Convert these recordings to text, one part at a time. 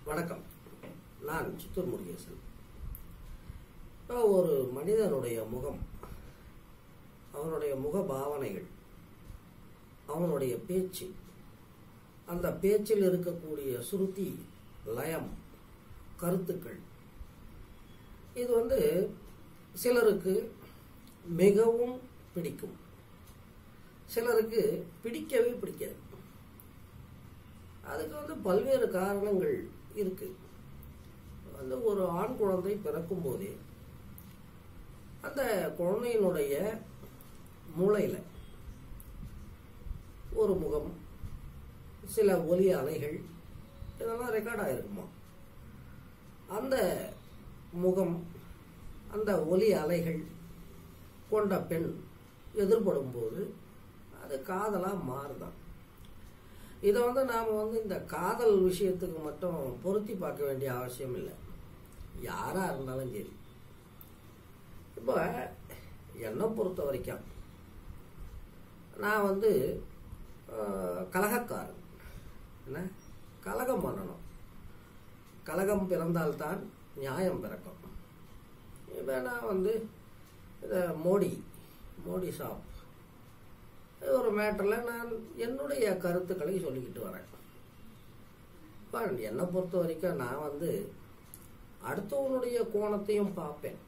வணக்கம் நான் சித்தூர் முருகேசன் இப்போ ஒரு மனிதனுடைய முகம் அவனுடைய முக பாவனைகள் அவனுடைய பேச்சு அந்த பேச்சில் இருக்கக்கூடிய சுருதி லயம் கருத்துக்கள் இது வந்து சிலருக்கு மிகவும் பிடிக்கும் சிலருக்கு பிடிக்கவே பிடிக்காது அதுக்கு வந்து பல்வேறு காரணங்கள் இருக்கு வந்து ஒரு ஆண் குழந்தை பிறக்கும் போதே அந்த குழந்தையினுடைய மூளையில ஒரு முகம் சில ஒலி அலைகள் இதெல்லாம் ரெக்கார்ட் ஆயிருக்குமா அந்த முகம் அந்த ஒலி அலைகள் கொண்ட பெண் எதிர்படும் போது அது காதலா மாறுதான் இதை வந்து நாம் வந்து இந்த காதல் விஷயத்துக்கு மட்டும் பொருத்தி பார்க்க வேண்டிய அவசியம் இல்லை யாரா இருந்தாலும் சரி இப்போ என்னை பொறுத்த வரைக்கும் நான் வந்து அஹ், கலகக்காரன் என்ன கலகம் பண்ணணும் கலகம் பிறந்தால்தான் நியாயம் பிறக்கும் இப்போ நான் வந்து இதை மோடி மோடி ஷாப் ஒரு மேட்டரில் நான் என்னுடைய கருத்துக்களை சொல்லிக்கிட்டு வரேன் இப்போ என்னை பொறுத்த வரைக்கும் நான் வந்து அடுத்தவனுடைய கோணத்தையும் பார்ப்பேன்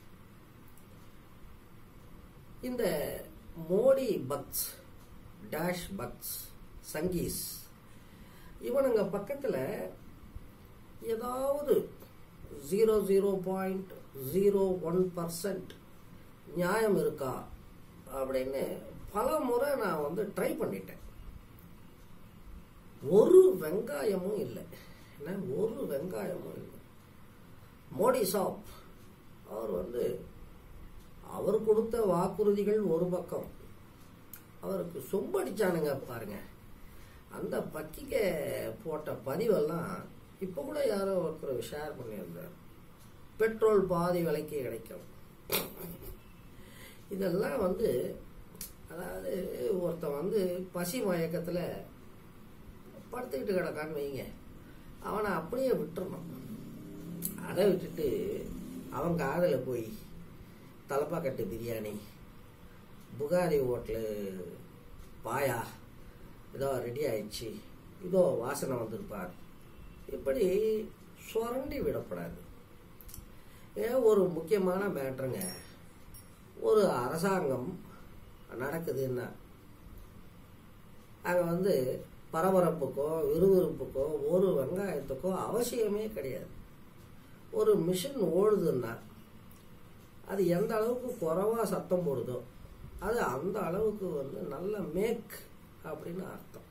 இந்த மோடி பக்ஸ் டேஷ் பக்ஸ் சங்கீஸ் இவனுங்க பக்கத்தில் ஏதாவது zero zero point zero one percent நியாயம் இருக்கா அப்படின்னு பல முறை நான் வந்து ட்ரை பண்ணிட்டேன் ஒரு வெங்காயமும் இல்லை என்ன ஒரு வெங்காயமும் இல்லை மோடி ஷாப் அவர் வந்து அவர் கொடுத்த வாக்குறுதிகள் ஒரு பக்கம் அவருக்கு சொம்படிச்சானுங்க பாருங்க அந்த பக்கிக்க போட்ட பதிவெல்லாம் இப்போ கூட யாரோ ஒருத்தர் ஷேர் பண்ணியிருந்தார் பெட்ரோல் பாதி விலைக்கு கிடைக்கும் இதெல்லாம் வந்து அதாவது ஒருத்தன் வந்து பசி மயக்கத்தில் படுத்துக்கிட்டு கிடக்கான்னு வைங்க அவனை அப்படியே விட்டுறணும் அதை விட்டுட்டு அவன் காதில் போய் தலப்பாக்கட்டு பிரியாணி புகாரி ஹோட்டலு பாயா இதோ ரெடி ஆயிடுச்சு இதோ வாசனை வந்திருப்பார் இப்படி சுரண்டி விடப்படாது ஏன் ஒரு முக்கியமான மேட்ருங்க ஒரு அரசாங்கம் நடக்குதுன்னா அங்கே வந்து பரபரப்புக்கோ விறுவிறுப்புக்கோ ஒரு வெங்காயத்துக்கோ அவசியமே கிடையாது ஒரு மிஷின் ஓடுதுன்னா அது எந்த அளவுக்கு குறைவா சத்தம் போடுதோ அது அந்த அளவுக்கு வந்து நல்ல மேக் அப்படின்னு அர்த்தம்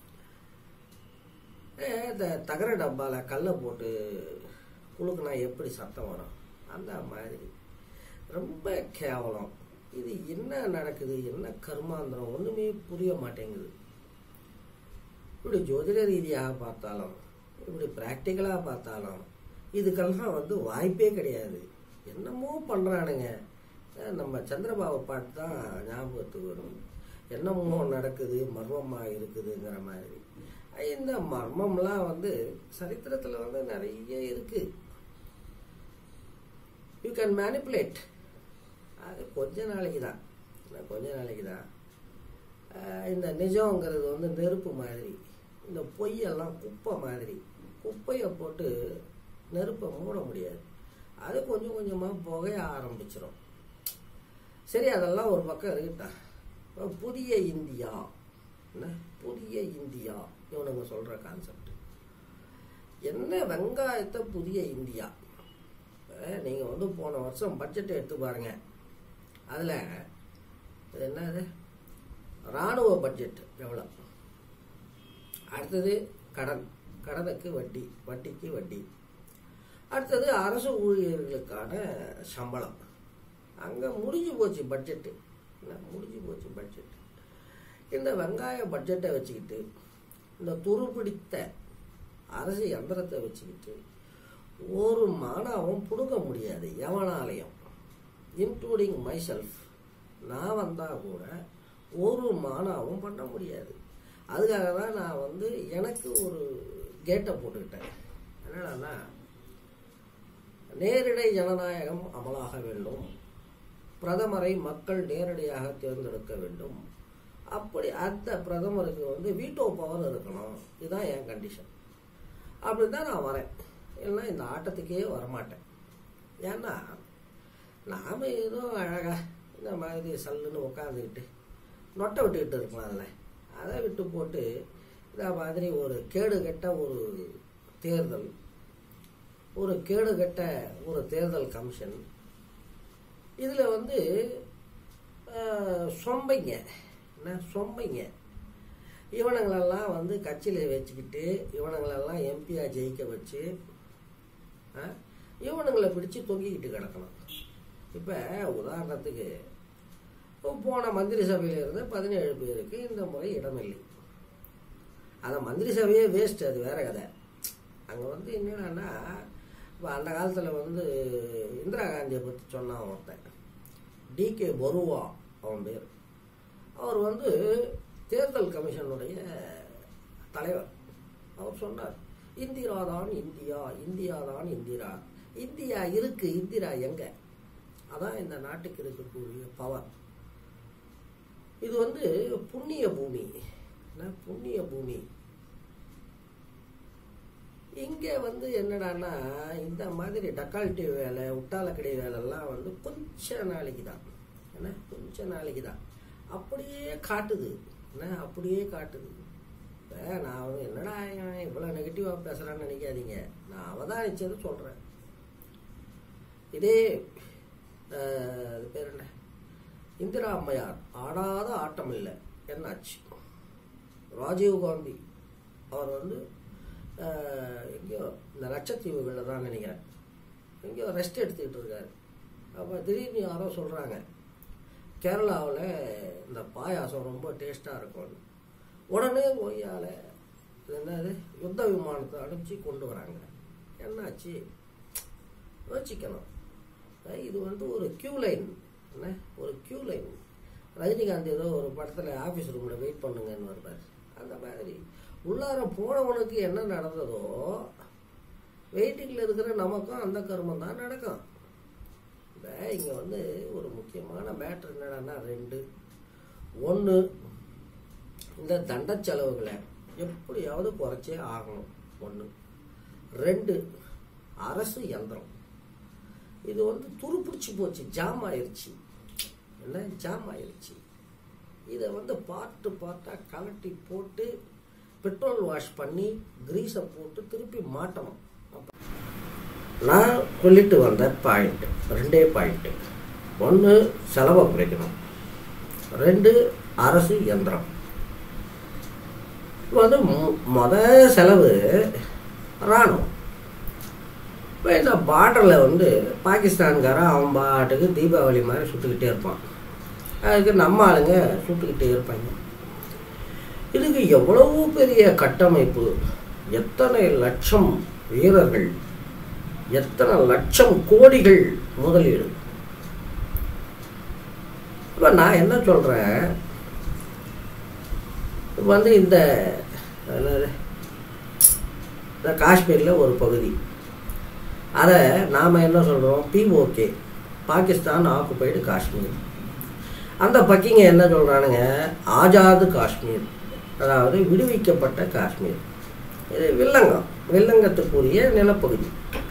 ஏ, இந்த தகர டப்பால கல்லை போட்டு குலுக்குனா எப்படி சத்தம் வரும் அந்த மாதிரி ரொம்ப கேவலம் இது என்ன நடக்குது என்ன கர்மாந்திரம் ஒண்ணுமே புரிய மாட்டேங்குது இப்படி ஜோதிட ரீதியாக பார்த்தாலும் இப்படி பிராக்டிக்கலாக பார்த்தாலும் இதுக்கெல்லாம் வந்து வாய்ப்பே கிடையாது என்னமோ பண்ணுறானுங்க அஹ் நம்ம சந்திரபாபு பாட்டு தான் ஞாபகத்துக்கு வரும் என்னமோ நடக்குது மர்மமாக இருக்குதுங்கிற மாதிரி அஹ் இந்த மர்மம்லாம் வந்து சரித்திரத்தில் வந்து நிறைய இருக்கு யூ கேன் மேனிப்புலேட் அது கொஞ்ச நாளைக்கு தான் இன்னும் கொஞ்ச நாளைக்கு தான் ஆஹ் இந்த நிஜங்கிறது வந்து நெருப்பு மாதிரி இந்த பொய்யெல்லாம் குப்பை மாதிரி குப்பையை போட்டு நெருப்பை மூட முடியாது அது கொஞ்சம் கொஞ்சமாக புகைய ஆரம்பிச்சிடும் சரி அதெல்லாம் ஒரு பக்கம் இருக்கட்டும் இப்ப புதிய இந்தியா என்ன புதிய இந்தியா இவனுங்க சொல்ற கான்செப்ட் என்ன வெங்காயத்தை புதிய இந்தியா இப்ப நீங்க வந்து போன வருஷம் பட்ஜெட் எடுத்து பாருங்க அதுல இது என்னது ராணுவ பட்ஜெட் எவ்வளோ அடுத்தது கடன் கடனுக்கு வட்டி வட்டிக்கு வட்டி அடுத்தது அரசு ஊழியர்களுக்கான சம்பளம் அங்கே முடிஞ்சு போச்சு பட்ஜெட்டு என்ன முடிஞ்சு போச்சு பட்ஜெட் இந்த வெங்காய பட்ஜெட்டை வச்சுக்கிட்டு இந்த துருப்பிடித்த அரசு யந்திரத்தை வச்சுக்கிட்டு ஒரு மானாவும் புடுங்க முடியாது எவனாலையும் இன்க்ளூடிங் மை செல்ஃப் நான் வந்தா கூட ஒரு மானாவும் பண்ண முடியாது அதுக்காக தான் நான் வந்து எனக்கு ஒரு கேட்டை போட்டுக்கிட்டேன் என்னன்னா நேரிடை ஜனநாயகம் அமலாக வேண்டும் பிரதமரை மக்கள் நேரடியாக தேர்ந்தெடுக்க வேண்டும் அப்படி அந்த பிரதமருக்கு வந்து வீட்டோ பவர் இருக்கணும் இதுதான் என் கண்டிஷன் அப்படி தான் நான் வரேன் இல்லைன்னா இந்த ஆட்டத்துக்கே வரமாட்டேன் ஏன்னா நாம் ஏதோ அழகா இந்த மாதிரி சல்லுன்னு உட்காந்துக்கிட்டு நொட்டை விட்டுக்கிட்டு இருக்கலாம்ல அதை விட்டு போட்டு இந்த மாதிரி ஒரு கேடு கெட்ட ஒரு தேர்தல் ஒரு கேடு கெட்ட ஒரு தேர்தல் கமிஷன் இதில் வந்து ஆஹ், சொம்பைங்க என்ன சொம்பைங்க இவனுங்களெல்லாம் வந்து கட்சியில் வச்சுக்கிட்டு இவனுங்களெல்லாம் எம்பியாக ஜெயிக்க வச்சு ஆ, இவனுங்களை பிடிச்சு தொங்கிக்கிட்டு கிடக்கணும் இப்போ உதாரணத்துக்கு இப்போ போன மந்திரி சபையில் இருந்த பதினேழு பேருக்கு இந்த முறை இடமில்லை அந்த மந்திரி சபையே வேஸ்ட் அது வேற கதை அங்கே வந்து என்னன்னா இப்போ அந்த காலத்தில் வந்து இந்திரா காந்தியை பற்றி சொன்னான் ஒருத்தன் டிகே பருவா அவன் பேர் அவர் வந்து தேர்தல் கமிஷனுடைய தலைவர் அவர் சொன்னார் இந்திரா தான் இந்தியா இந்தியா தான் இந்திரா இந்தியா இருக்கு இந்திரா எங்க அதான் இந்த நாட்டுக்கு இருக்கக்கூடிய பவர் இது வந்து புண்ணிய பூமி என்ன புண்ணிய பூமி இங்கே வந்து என்னடான்னா இந்த மாதிரி டக்கால்ட்டி வேலை உட்டாலக்கடை வேலைலாம் வந்து கொஞ்ச நாளைக்கு தான் என்ன கொஞ்ச நாளைக்கு தான் அப்படியே காட்டுது என்ன அப்படியே காட்டுது இப்போ நான் வந்து என்னடா இவன் இவ்வளோ நெகட்டிவாக பேசுகிறான்னு நினைக்காதீங்க நான் அவதானிச்சதை சொல்கிறேன் இதே அஹ், அது பேர் என்ன இந்திரா அம்மையார் ஆடாத ஆட்டம் இல்லை என்னாச்சு ராஜீவ் காந்தி அவர் வந்து அஹ், எங்கேயோ இந்த லட்சத்தீவுகளில் தான் நினைக்கிறேன் எங்கேயோ ரெஸ்ட் எடுத்துக்கிட்டு இருக்காரு அப்போ திடீர்னு யாரோ சொல்கிறாங்க கேரளாவில் இந்த பாயாசம் ரொம்ப டேஸ்ட்டாக இருக்கும் உடனே ஒய்யால இது என்னது யுத்த விமானத்தை அனுப்பிச்சு கொண்டு வராங்க என்னாச்சு யோசிக்கணும் அஹ் இது வந்து ஒரு கியூ லைன் என்ன ஒரு கியூ லைன் ரஜினிகாந்த் ஏதோ ஒரு படத்தில் ஆஃபீஸ் ரூமில் வெயிட் பண்ணுங்கன்னு வருவார் அந்த மாதிரி உள்ளார போனவனுக்கு என்ன நடந்ததோ வெயிட்டிங்கில் இருக்கிற நமக்கும் அந்த கர்மம் தான் நடக்கும் இப்போ இங்கே வந்து ஒரு முக்கியமான மேட்ரு என்னடான்னா ரெண்டு ஒன்று இந்த தண்ட செலவுகளை எப்படியாவது குறைச்சே ஆகணும் ஒன்று ரெண்டு அரசு யந்திரம் இது வந்து துருப்பிடிச்சு போச்சு ஜாம் ஆயிருச்சு என்ன ஜாம் ஆயிருச்சு இதை வந்து பார்ட்டு பார்ட்டாக கலட்டி போட்டு பெட்ரோல் வாஷ் பண்ணி கிரீஸை போட்டு திருப்பி மாட்டணும் அப்ப- நான் சொல்லிட்டு வந்த பாயிண்ட் ரெண்டே பாயிண்ட் ஒன்று செலவை குறைக்கணும் ரெண்டு அரசு யந்திரம் இப்போ வந்து மு- முத செலவு ராணுவம் இப்போ இந்த பார்டரில் வந்து பாகிஸ்தான்காரன் அவன் பாட்டுக்கு தீபாவளி மாதிரி சுட்டுக்கிட்டே இருப்பான் அதுக்கு நம்ம ஆளுங்க சுட்டுக்கிட்டே இருப்பாங்க இதுக்கு எவ்வளவு பெரிய கட்டமைப்பு எத்தனை லட்சம் வீரர்கள் எத்தனை லட்சம் கோடிகள் முதலீடு இப்போ நான் என்ன சொல்கிறேன் இப்போ வந்து இந்த என்னது, இந்த காஷ்மீரில் ஒரு பகுதி அதை நாம் என்ன சொல்கிறோம் பிஓகே பாகிஸ்தான் ஆக்குபைடு காஷ்மீர் அந்த பக்கிங்க என்ன சொல்கிறானுங்க ஆஜாது காஷ்மீர் அதாவது விடுவிக்கப்பட்ட காஷ்மீர் இது வில்லங்கம் வில்லங்கத்துக்குரிய நிலப்பகுதி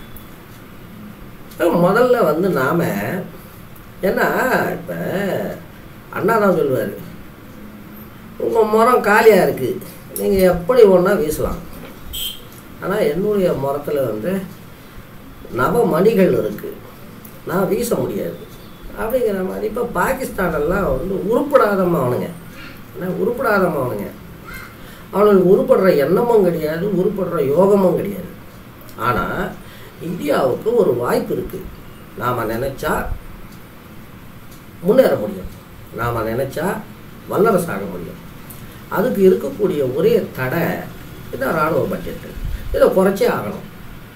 அது முதல்ல வந்து நாம் ஏன்னா இப்போ அண்ணா தான் சொல்லுவார் உங்கள் முறம் காலியாக இருக்குது நீங்கள் எப்படி ஒன்றா வீசலாம் ஆனால் என்னுடைய முறத்தில் வந்து நவமணிகள் இருக்குது நான் வீச முடியாது அப்படிங்கிற மாதிரி இப்போ பாகிஸ்தானெல்லாம் வந்து உருப்படாதம்மா அவனுங்க என்ன உருப்படாதம்மா அவனுங்க அவனுக்கு உருப்படுற எண்ணமும் கிடையாது உருப்படுற யோகமும் கிடையாது ஆனால் இந்தியாவுக்கு ஒரு வாய்ப்பு இருக்குது நாம் நினச்சா முன்னேற முடியும் நாம் நினச்சா வல்லரசாக முடியும் அதுக்கு இருக்கக்கூடிய ஒரே தடை இதான் இராணுவ பட்ஜெட்டு இதை குறைச்சே ஆகணும்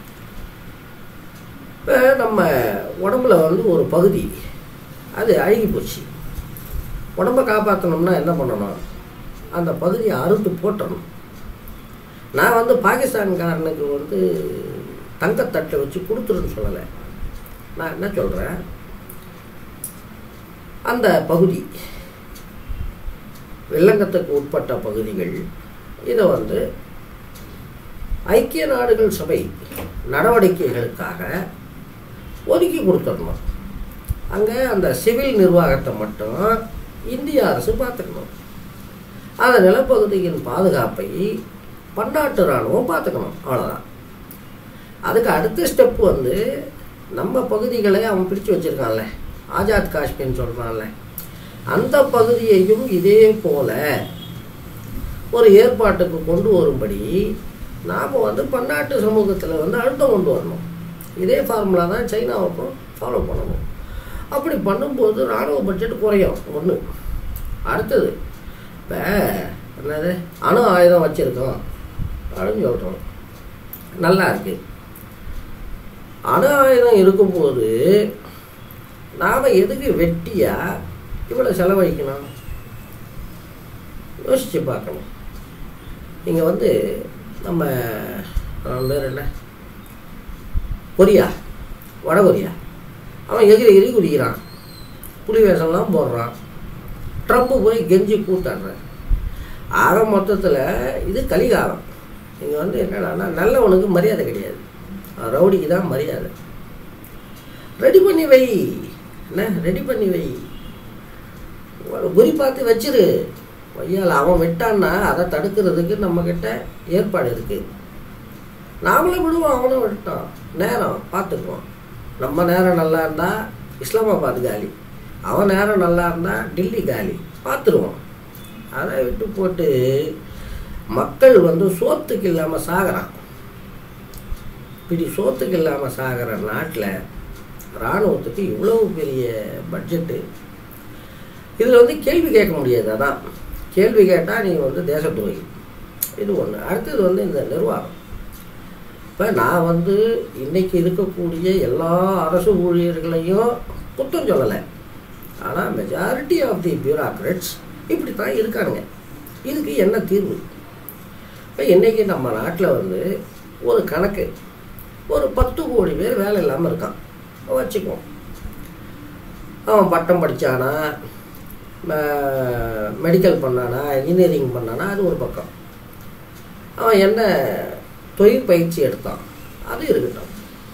இப்போ நம்ம உடம்புல வந்து ஒரு பகுதி அது அழுகி போச்சு உடம்ப காப்பாற்றணும்னா என்ன பண்ணணும் அந்த பகுதியை அறுத்து போட்டணும் நான் வந்து பாகிஸ்தான்காரனுக்கு வந்து தங்கத்தட்டை வச்சு கொடுத்துருன்னு சொல்லலை நான் என்ன சொல்கிறேன் அந்த பகுதி வெள்ளங்கத்துக்கு உட்பட்ட பகுதிகள் இதை வந்து ஐக்கிய நாடுகள் சபை நடவடிக்கைகளுக்காக ஒதுக்கி கொடுத்துடணும் அங்கே அந்த சிவில் நிர்வாகத்தை மட்டும் இந்திய அரசு பார்த்துக்கணும் அந்த நிலப்பகுதியின் பாதுகாப்பை பன்னாட்டு இராணுவம் பார்த்துக்கணும் அவ்வளோதான் அதுக்கு அடுத்த ஸ்டெப் வந்து நம்ம பகுதிகளை அவன் பிடிச்சு வச்சிருக்கான்ல ஆசாத் காஷ்மீர்னு சொல்கிறான்ல அந்த பகுதியையும் இதே போல ஒரு ஏற்பாட்டுக்கு கொண்டு வரும்படி நாம் வந்து பன்னாட்டு சமூகத்தில் வந்து அழுத்தம் கொண்டு வரணும் இதே ஃபார்முலா தான் சைனாவுக்கும் ஃபாலோ பண்ணணும் அப்படி பண்ணும்போது இராணுவ பட்ஜெட் குறையும் ஒன்று அடுத்தது இப்போ என்னது அணு ஆயுதம் வச்சுருக்கோம் அப்படின்னு சொல்கிறோம் நல்லா இருக்கு அணு ஆயுதம் இருக்கும்போது நாம் எதுக்கு வெட்டியாக இவ்வளோ செலவழிக்கணும் யோசித்து பார்க்கணும் இங்கே வந்து நம்ம அவன் பேர் என்ன கொரியா வட கொரியா அவன் எகிரி எகிரி குதிக்கிறான் புலி வேஷம்லாம் போடுறான் ட்ரம்ப்பு போய் கெஞ்சி கூத்தாடுறான் ஆக மொத்தத்தில் இது கலிகாலம் இங்கே வந்து என்னடான்னா நல்லவனுக்கு மரியாதை கிடையாது ரவுடிக்கு தான் மரியாதை ரெடி பண்ணி வை என்ன ரெடி பண்ணி வை ஒரு குறி பார்த்து வச்சிரு வையால் அவன் விட்டான்னா அதை தடுக்கிறதுக்கு நம்மக்கிட்ட ஏற்பாடு இருக்குது நாமளும் விடுவோம் அவனும் விட்டான் நேரம் பார்த்துக்குவோம் நம்ம நேரம் நல்லா இருந்தால் இஸ்லாமாபாத் காலி அவன் நேரம் நல்லா இருந்தால் டில்லி காலி பார்த்துருவோம் அதை விட்டு போட்டு மக்கள் வந்து சோத்துக்கு இல்லாமல் சாகிறான் இப்படி சோத்துக்கு இல்லாமல் சாகிற நாட்டில் இராணுவத்துக்கு இவ்வளவு பெரிய பட்ஜெட்டு இதில் வந்து கேள்வி கேட்க முடியாது அதான் கேள்வி கேட்டால் நீ வந்து தேச துரோகி இது ஒன்று அடுத்தது வந்து இந்த நிர்வாகம் இப்போ நான் வந்து இன்னைக்கு இருக்கக்கூடிய எல்லா அரசு ஊழியர்களையும் குத்தம் சொல்லலை ஆனால் மெஜாரிட்டி ஆஃப் தி பியூராக்ரட்ஸ் இப்படி தான் இருக்கானுங்க இதுக்கு என்ன தீர்வு இப்போ இன்றைக்கி நம்ம நாட்டில் வந்து ஒரு கணக்கு ஒரு பத்து கோடி பேர் வேலை இல்லாமல் இருக்கான் வச்சுக்குவோம் அவன் பட்டம் படித்தானா மெடிக்கல் பண்ணானா இன்ஜினியரிங் பண்ணானா அது ஒரு பக்கம் அவன் என்ன தொழில் பயிற்சி எடுத்தான் அது இருக்கட்டும்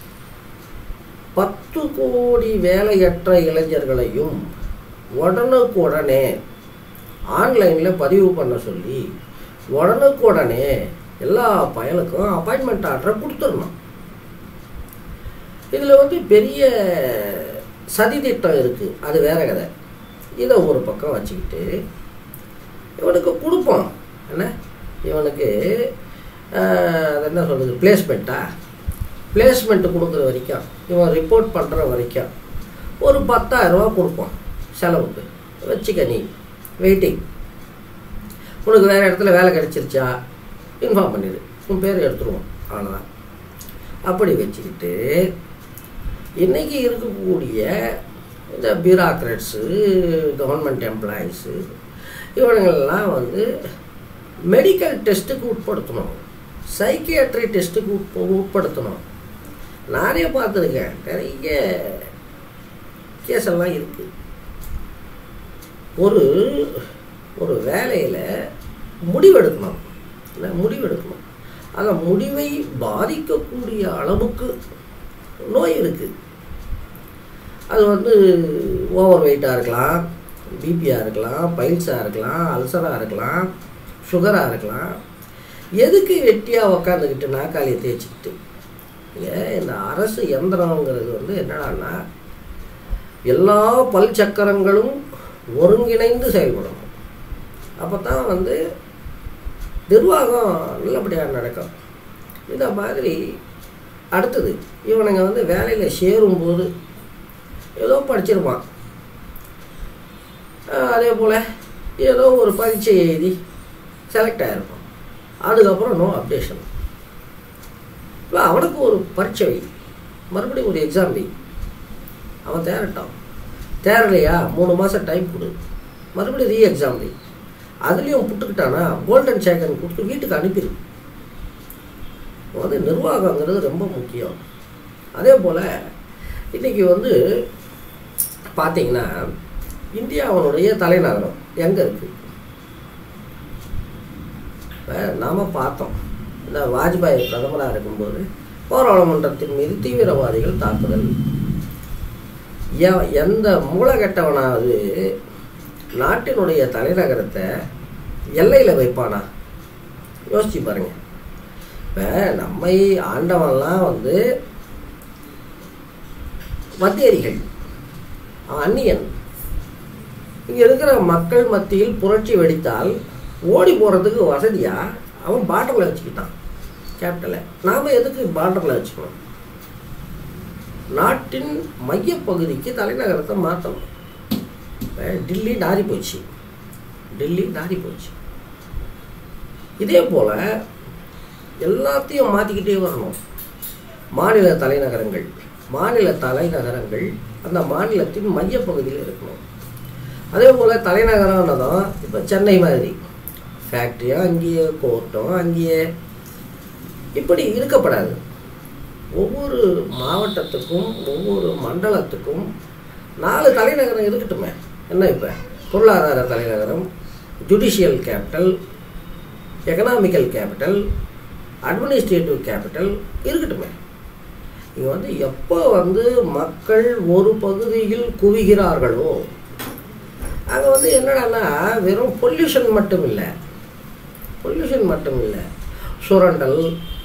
பத்து கோடி வேலையற்ற இளைஞர்களையும் உடனுக்குடனே ஆன்லைனில் பதிவு பண்ண சொல்லி உடனுக்குடனே எல்லா பயலுக்கும் அப்பாயின்மெண்ட் ஆர்டரை கொடுத்துடணும் இதில் வந்து பெரிய சதி திட்டம் இருக்குது அது வேற கதை இதை ஒரு பக்கம் வச்சுக்கிட்டு இவனுக்கு கொடுப்போம் என்ன இவனுக்கு அது என்ன சொல்கிறது பிளேஸ்மெண்ட்டா பிளேஸ்மெண்ட்டு கொடுக்குற வரைக்கும் இவன் ரிப்போர்ட் பண்ணுற வரைக்கும் ஒரு பத்தாயிரரூபா கொடுப்போம் செலவுக்கு வச்சுக்க நீ வெயிட்டிங் உனக்கு வேறு இடத்துல வேலை கிடச்சிருச்சா இன்ஃபார்ம் பண்ணிடு உன் பேர் எடுத்துருவோம் அவ்வளோதான் அப்படி வச்சுக்கிட்டு இன்றைக்கி இருக்கக்கூடிய இந்த பியூராக்ரட்ஸு கவர்மெண்ட் எம்ப்ளாயீஸு இவனுங்கள்லாம் வந்து மெடிக்கல் டெஸ்ட்டுக்கு உட்படுத்தணும் சைக்கியாட்ரி டெஸ்ட்டுக்கு உட்ப உட்படுத்தணும் நானே பார்த்துருக்கேன் நிறைய கேஸெல்லாம் இருக்குது ஒரு ஒரு வேலையில் முடிவெடுக்கணும் இல்லை முடிவெடுக்கணும் அந்த முடிவை பாதிக்கக்கூடிய அளவுக்கு நோய் இருக்குது அது வந்து ஓவர் வெயிட்டாக இருக்கலாம் பிபியாக இருக்கலாம் பைல்ஸாக இருக்கலாம் அல்சராக இருக்கலாம் சுகராக இருக்கலாம் எதுக்கு வெட்டியாக உக்காந்துக்கிட்டு நாக்காளியை தேய்ச்சிக்கிட்டு இந்த அரசு எந்திரங்கிறது வந்து என்னடான்னா எல்லா பல் சக்கரங்களும் ஒருங்கிணைந்து செயல்படணும் அப்போ தான் வந்து நிர்வாகம் நல்லபடியாக நடக்கும் இந்த மாதிரி அடுத்தது இவனுங்க வந்து வேலையில் சேரும்போது ஏதோ படிச்சிருப்பான் அதே போல் ஏதோ ஒரு பரீட்சை எழுதி செலக்ட் ஆகிருப்பான் அதுக்கப்புறம் நோ அப்டேஷன் இப்போ அவனுக்கு ஒரு பரீட்சை வை மறுபடியும் ஒரு எக்ஸாம் வை அவன் தேரட்டான் தேரலையா மூணு மாதம் டைம் கொடு மறுபடியும் ரீ எக்ஸாம் வை அதுலேயும் புட்டுக்கிட்டானா கோல்டன் சேக்கன் கொடுத்து வீட்டுக்கு அனுப்பிடு வந்து நிர்வாகங்கிறது ரொம்ப முக்கியம் அதே போல் இன்றைக்கி வந்து பார்த்தீங்கன்னா இந்தியாவினுடைய தலைநகரம் எங்கே இருக்குது இப்போ நாம் பார்த்தோம் இந்த வாஜ்பாய் பிரதமராக இருக்கும்போது பாராளுமன்றத்தின் மீது தீவிரவாதிகள் தாக்குதல் எ- எந்த மூலகெட்டவனாவது நாட்டினுடைய தலைநகரத்தை எல்லையில் வைப்பானா யோசிச்சு பாருங்க இப்போ நம்மை ஆண்டவன்லாம் வந்து வந்தேரிகள் அவன் அந்நியன் இங்கே இருக்கிற மக்கள் மத்தியில் புரட்சி வெடித்தால் ஓடி போகிறதுக்கு வசதியா அவன் பார்டரில் வச்சுக்கிட்டான் கேபிட்டலை நாம் எதுக்கு பார்டரில் வச்சுக்கணும் நாட்டின் மையப்பகுதிக்கு தலைநகரத்தை மாற்றணும் இப்ப டில்லி நாரி போச்சு டில்லி நாரி போச்சு இதே போல் எல்லாத்தையும் மாற்றிக்கிட்டே வரணும் மாநில தலைநகரங்கள் மாநில தலைநகரங்கள் அந்த மாநிலத்தின் மையப்பகுதியில் இருக்கணும் அதே போல் தலைநகரம்னதும் இப்போ சென்னை மாதிரி ஃபேக்ட்ரியும் அங்கேயே கோர்ட்டும் அங்கேயே இப்படி இருக்கப்படாது ஒவ்வொரு மாவட்டத்துக்கும் ஒவ்வொரு மண்டலத்துக்கும் நாலு தலைநகரம் இருக்கட்டுமே என்ன இப்போ பொருளாதார தலைநகரம் judicial capital economical capital administrative capital இருக்கட்டுமே இங்கே வந்து எப்போ வந்து மக்கள் ஒரு பகுதியில் குவிகிறார்களோ அங்கே வந்து என்னடான்னா வெறும் பொல்யூஷன் மட்டும் இல்லை பொல்யூஷன் மட்டும் இல்லை சுரண்டல்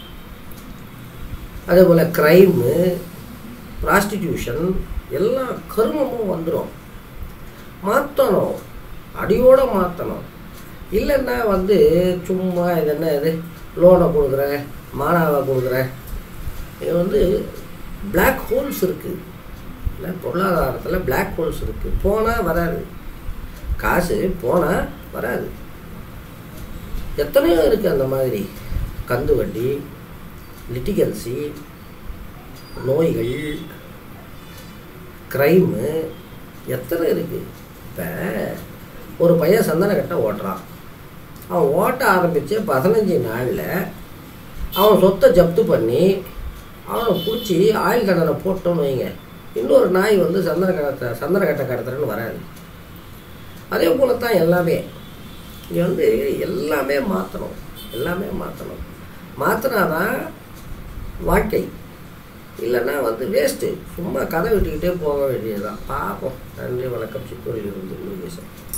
அதே போல் க்ரைமு ப்ராஸ்டிடியூஷன் எல்லா கருமமும் வந்துடும் மாற்றணும் அடியோடு மாற்றணும் இல்லைன்னா வந்து சும்மா இது என்ன இது லோனை கொடுக்குறேன் மானாவை கொடுக்குறேன் இது வந்து பிளாக் ஹோல்ஸ் இருக்குது இல்லை பொருளாதாரத்தில் பிளாக் ஹோல்ஸ் இருக்குது போனால் வராது காசு போனால் வராது எத்தனையோ இருக்குது அந்த மாதிரி கந்து வட்டி லிட்டிகன்சி நோய்கள் க்ரைமு எத்தனை இருக்குது இப்போ ஒரு பையன் சந்தன கட்டை ஓட்டுறான் அவன் ஓட்ட ஆரம்பித்து பதினஞ்சு நாளில் அவன் சொத்தை ஜப்து பண்ணி அவனை பிடிச்சி ஆயில் தண்டனை போட்டோன்னு வைங்க இன்னொரு நாய் வந்து சந்தன கடத்தை சந்தன கட்டை கடத்துறன்னு வராது அதே போல தான் எல்லாமே இங்கே வந்து எல்லாமே மாற்றணும் எல்லாமே மாற்றணும் மாற்றினாதான் வாழ்க்கை இல்லைன்னா வந்து வேஸ்ட்டு சும்மா கதை விட்டுக்கிட்டே போக வேண்டியதுதான் பார்ப்போம் நன்றி வணக்கம் சித்தூரில் இருந்து முருகேசன்